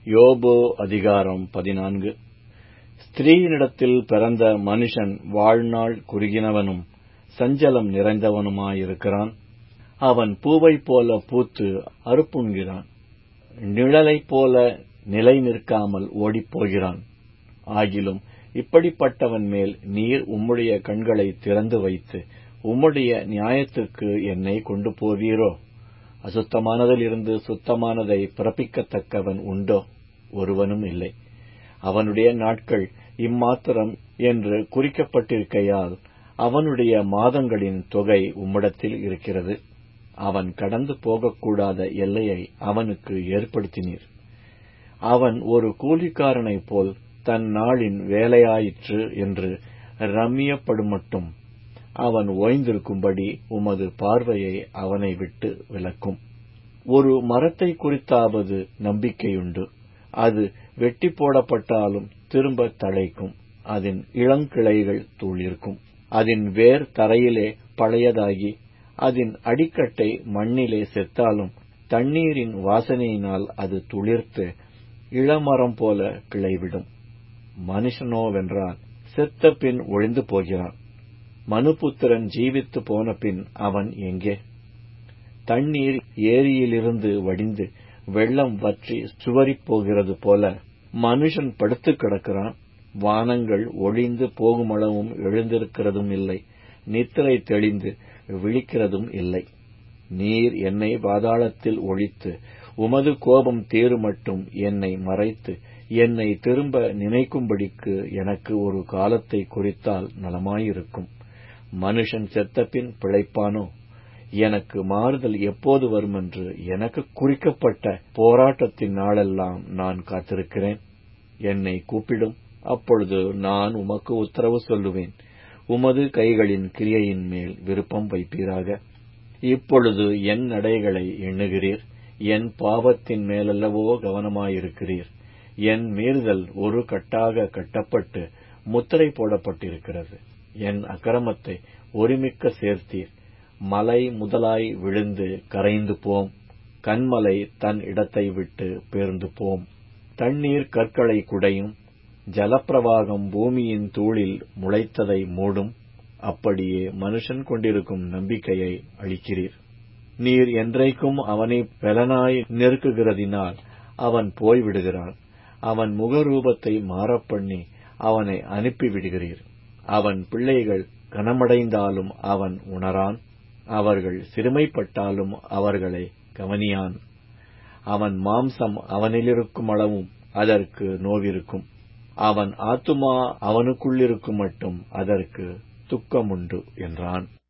யோபு அதிகாரம் பதினான்கு ஸ்திரீயினிடத்தில் பிறந்த மனுஷன் வாழ்நாள் குறுகினவனும் சஞ்சலம் நிறைந்தவனுமாயிருக்கிறான் அவன் பூவைப் போல பூத்து அறுப்புண்கிறான் நிழலைப் போல நிலை நிற்காமல் ஓடிப்போகிறான் ஆகிலும் இப்படிப்பட்டவன் மேல் நீர் உம்முடைய கண்களை திறந்து வைத்து உம்முடைய நியாயத்துக்கு என்னை கொண்டு போவீரோ அசுத்தமானதிலிருந்து சுத்தமானதை பிறப்பிக்கத்தக்கவன் உண்டோ ஒருவனும் இல்லை அவனுடைய நாட்கள் இம்மாத்திரம் என்று குறிக்கப்பட்டிருக்கையால் அவனுடைய மாதங்களின் தொகை உம்மிடத்தில் இருக்கிறது அவன் கடந்து போகக்கூடாத எல்லையை அவனுக்கு ஏற்படுத்தினீர் அவன் ஒரு கூலிக்காரனைப் போல் தன் நாளின் வேலையாயிற்று என்று ரம்மியப்படுமட்டும் அவன் ஓய்ந்திருக்கும்படி உமது பார்வையை அவனை விட்டு விலக்கும் ஒரு மரத்தை குறித்தாவது நம்பிக்கையுண்டு அது வெட்டி போடப்பட்டாலும் திரும்ப தழைக்கும் அதன் இளங்கிளைகள் துளிர்க்கும் அதன் வேர் தரையிலே பழையதாகி அதன் அடிக்கட்டை மண்ணிலே செத்தாலும் தண்ணீரின் வாசனையினால் அது துளிர்த்து இளமரம் போல கிளைவிடும் மனுஷனோவென்றால் செத்த பின் ஒழிந்து போகிறான் மனுபுத்திரன் ஜீவித்து போன பின் அவன் எங்கே தண்ணீர் ஏரியிலிருந்து வடிந்து வெள்ளம் வற்றி சுவரிப் போகிறது போல மனுஷன் படுத்து கிடக்கிறான் வானங்கள் ஒழிந்து போகுமளவும் எழுந்திருக்கிறதும் இல்லை நித்திரை தெளிந்து விழிக்கிறதும் இல்லை நீர் என்னை பாதாளத்தில் ஒழித்து உமது கோபம் தீருமட்டும் என்னை மறைத்து என்னை திரும்ப நினைக்கும்படிக்கு எனக்கு ஒரு காலத்தை குறித்தால் நலமாயிருக்கும் மனுஷன் செத்தபின் பிழைப்பானோ எனக்கு மாறுதல் எப்போது வருமென்று எனக்கு குறிக்கப்பட்ட போராட்டத்தின் நாளெல்லாம் நான் காத்திருக்கிறேன் என்னை கூப்பிடும் அப்பொழுது நான் உமக்கு உத்தரவு சொல்லுவேன் உமது கைகளின் கிரியையின் மேல் விருப்பம் வைப்பீராக இப்பொழுது என் நடைகளை எண்ணுகிறீர் என் பாவத்தின் மேலல்லவோ கவனமாயிருக்கிறீர் என் மீறுதல் ஒரு கட்டாக கட்டப்பட்டு முத்திரை போடப்பட்டிருக்கிறது என் அக்கிரமத்தை ஒருமிக்க சேர்த்தீர் மலை முதலாய் விழுந்து கரைந்து போம் கண்மலை தன் இடத்தை விட்டு பேர்ந்து போம் தண்ணீர் கற்களை குடையும் ஜலப்பிரவாகம் பூமியின் தூளில் முளைத்ததை மூடும் அப்படியே மனுஷன் கொண்டிருக்கும் நம்பிக்கையை அளிக்கிறீர் நீர் என்றைக்கும் அவனை பெலனாய் நெருக்குகிறதினால் அவன் போய்விடுகிறான் அவன் முகரூபத்தை மாறப்பண்ணி அவனை அனுப்பிவிடுகிறீர் அவன் பிள்ளைகள் கனமடைந்தாலும் அவன் உணரான் அவர்கள் சிறுமைப்பட்டாலும் அவர்களை கவனியான் அவன் மாம்சம் அவனிலிருக்கும் அளவும் அதற்கு நோவிருக்கும் அவன் ஆத்துமா அவனுக்குள்ளிருக்கும் மட்டும் அதற்கு துக்கமுண்டு என்றான்